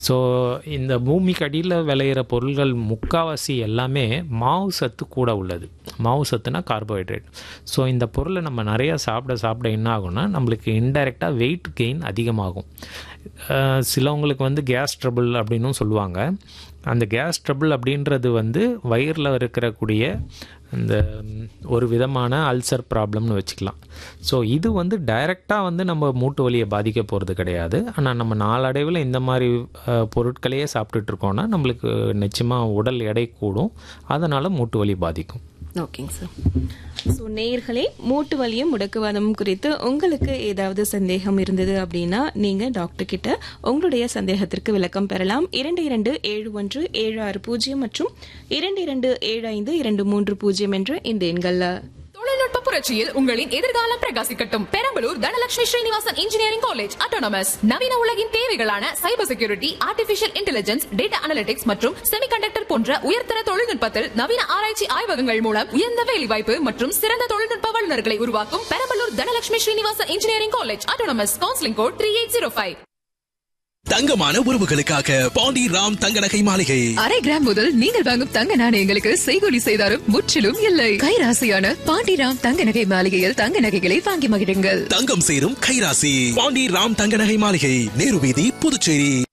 so இந்த பூமிக்கு அடியில் விளையிற பொருள்கள் முக்காவாசி எல்லாமே மாவு சத்து கூட உள்ளது மாவு சத்துனா கார்போஹைட்ரேட் ஸோ இந்த பொருளை நம்ம நிறையா சாப்பிட சாப்பிட என்ன ஆகும்னா நம்மளுக்கு இன்டைரக்டாக வெயிட் கெயின் அதிகமாகும் அஹ் சிலவங்களுக்கு வந்து கேஸ் ட்ரபிள் அப்படின்னும் சொல்லுவாங்க அந்த கேஸ் ட்ரபிள் அப்படின்றது வந்து வயிறில் இருக்கக்கூடிய இந்த ம், ஒரு விதமான அல்சர் ப்ராப்ளம்னு வச்சுக்கலாம் ஸோ இது வந்து டைரெக்டாக வந்து நம்ம மூட்டு வலியை பாதிக்க போகிறது கிடையாது ஆனால் நம்ம நாளடைவில் இந்த மாதிரி அஹ், பொருட்களையே சாப்பிட்டுட்டு இருக்கோம்னா நம்மளுக்கு நிச்சயமாக உடல் எடை கூடும் அதனால் மூட்டு வலி பாதிக்கும் ஓகேங்க சார் ஸோ நேயர்களே மூட்டு வலியும் முடக்குவாதமும் குறித்து உங்களுக்கு ஏதாவது சந்தேகம் இருந்தது அப்படின்னா நீங்க டாக்டர் கிட்ட உங்களுடைய சந்தேகத்திற்கு விளக்கம் பெறலாம் இரண்டு இரண்டு ஏழு ஒன்று ஏழு ஆறு பூஜ்ஜியம் மற்றும் இரண்டு இரண்டு ஏழு ஐந்து இரண்டு மூன்று பூஜ்ஜியம் என்ற இந்த எண்கள்ல தொழில்நுட்ப புரட்சியில் உங்களின் எதிர்காலம் பிரகாசிக்கட்டும் Perambalur Dhanalakshmi Srinivasan engineering college autonomous நவீன உலகின் தேவைகளான cyber security artificial intelligence data analytics மற்றும் செமிகண்டக்டர் போன்ற உயர்தர தொழில்நுட்பத்தில் நவீன ஆராய்ச்சி ஆய்வகங்கள் மூலம் உயர்ந்த வேலைவாய்ப்பு மற்றும் சிறந்த தொழில்நுட்ப வல்லுநர்களை உருவாக்கும் Perambalur Dhanalakshmi Srinivasan engineering college autonomous counselling code three eight zero five தங்கமான உறவுகளுக்காக பாண்டி ராம் தங்க நகை மாளிகை அரை கிராம் முதல் நீங்கள் வாங்கும் தங்க நாணயங்களுக்கு செய்கூலி செய்தாரும் முற்றிலும் இல்லை கைராசியான பாண்டிராம் தங்க நகை மாளிகையில் தங்க நகைகளை வாங்கி மகிழுங்கள் தங்கம் சேரும் கைராசி பாண்டி ராம் தங்க நகை மாளிகை நேரு வீதி புதுச்சேரி